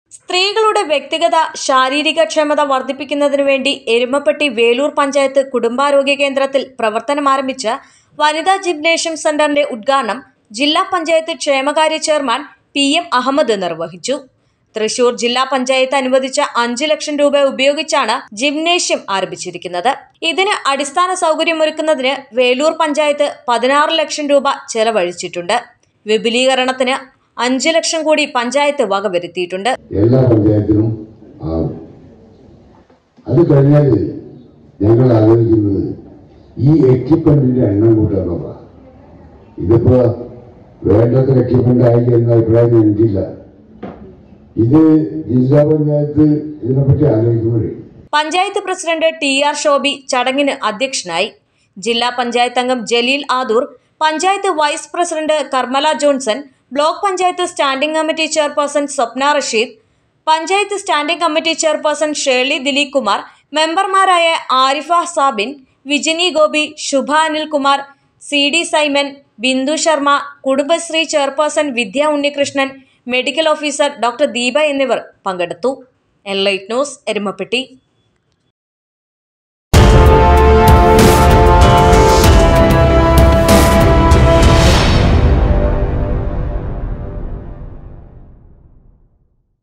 സ്ത്രീകളുടെ വ്യക്തിഗത ശാരീരിക ക്ഷമത വർദ്ധിപ്പിക്കുന്നതിനു വേണ്ടി എരുമപ്പെട്ടി വേലൂർ പഞ്ചായത്ത് കുടുംബാരോഗ്യ കേന്ദ്രത്തിൽ പ്രവർത്തനം ആരംഭിച്ച വനിതാ ജിംനേഷ്യം സെന്ററിന്റെ ഉദ്ഘാടനം ജില്ലാ പഞ്ചായത്ത് ക്ഷേമകാര്യ ചെയർമാൻ പി എം അഹമ്മദ് നിർവഹിച്ചു തൃശൂർ ജില്ലാ പഞ്ചായത്ത് അനുവദിച്ച അഞ്ച് ലക്ഷം രൂപ ഉപയോഗിച്ചാണ് ജിംനേഷ്യം ആരംഭിച്ചിരിക്കുന്നത് ഇതിന് അടിസ്ഥാന സൗകര്യമൊരുക്കുന്നതിന് വേലൂർ പഞ്ചായത്ത് പതിനാറ് ലക്ഷം രൂപ ചെലവഴിച്ചിട്ടുണ്ട് വിപുലീകരണത്തിന് അഞ്ച് ലക്ഷം കൂടി പഞ്ചായത്ത് വകവരുത്തിയിട്ടുണ്ട് എല്ലാ പഞ്ചായത്തിനും ആവും അത് കഴിഞ്ഞാൽ ഞങ്ങൾ ആലോചിക്കുന്നത് ഈ എക്യുപ്മെന്റിന്റെ എണ്ണം കൂട്ടുക എന്നുള്ളതാണ് ഇതിപ്പോ വേണ്ടത്ര എക്യുപ്മെന്റ് ആയില്ല എന്ന അഭിപ്രായം എനിക്കില്ല ഇത് ജില്ലാ പഞ്ചായത്ത് ഇതിനെപ്പറ്റി ആലോചിക്കുമ്പോഴേ panchayat president T R Shobi ചടങ്ങിന് അധ്യക്ഷനായി ജില്ലാ പഞ്ചായത്ത് അംഗം Jaleel Adoor panchayat vice president Carmela Johnson block panchayat standing committee chairperson Swapna Rasheed panchayat standing committee chairperson Shirley Dileep Kumar മെമ്പർമാരായ Arifa Sabin Vijini Gopi Shubha Anilkumar C D Simon Bindu Sharma Kudumbashree chairperson Vidya Unnikrishnan medical officer doctor Deepa എന്നിവർ പങ്കെടുത്തു എൻലൈറ്റ് ന്യൂസ് എരുമപ്പെട്ടി